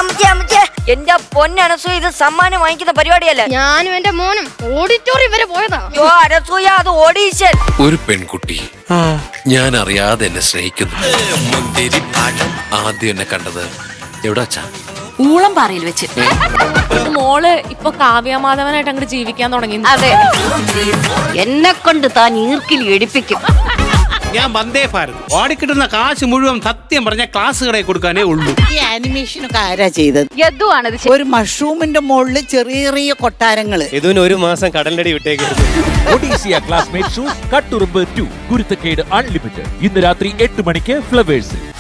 അമ്മച്ചി അമ്മച്ചി എന്റെ പൊന്നനസൂയ ഇത് സമ്മാനം വാങ്ങിക്കുന്ന പരിപാടിയല്ല ഞാനും എന്റെ മോനും ഓഡിറ്റോറിയം വരെ പോയതാ യോ അനസൂയ അത് ഓഡീഷൻ ഒരു പെൺകുട്ടി ഞാൻ അറിയാതെ എന്നെ സ്നേഹിക്കുന്നു ആദ്യം എന്നെ കണ്ടത് എവിടെ അച്ഛാ ഊളം പാറയിൽ വെച്ച് മോള് ഇപ്പൊ കാവ്യമാധവനായിട്ട് അങ്ങോട്ട് ജീവിക്കാൻ തുടങ്ങി അതെ എന്നെ കൊണ്ട് താൻ ഈർക്കിൽ എടുപ്പിക്കും ഞാൻ വന്ദേ ഭാരത് ഓടിക്കിട്ടുന്ന കാശ് മുഴുവൻ സത്യം പറഞ്ഞ ക്ലാസ് കടയിൽ കൊടുക്കാനേ ഉള്ളൂ ഈ ആനിമേഷൻ ഒക്കെ ആരാ ചെയ്തത് യദുവാണത് ഒരു മഷ്റൂമിന്റെ മുകളിൽ ചെറിയ ചെറിയ കൊട്ടാരങ്ങള് ഇതിന് ഒരു മാസം കടലടി വിട്ടേക്കരുത് ഒഡീസിയ classmate shoes Katturumbu two Kuruthakkedu unlimited ഇന്ന് രാത്രി എട്ട് മണിക്ക് ഫ്ലവേഴ്സിൽ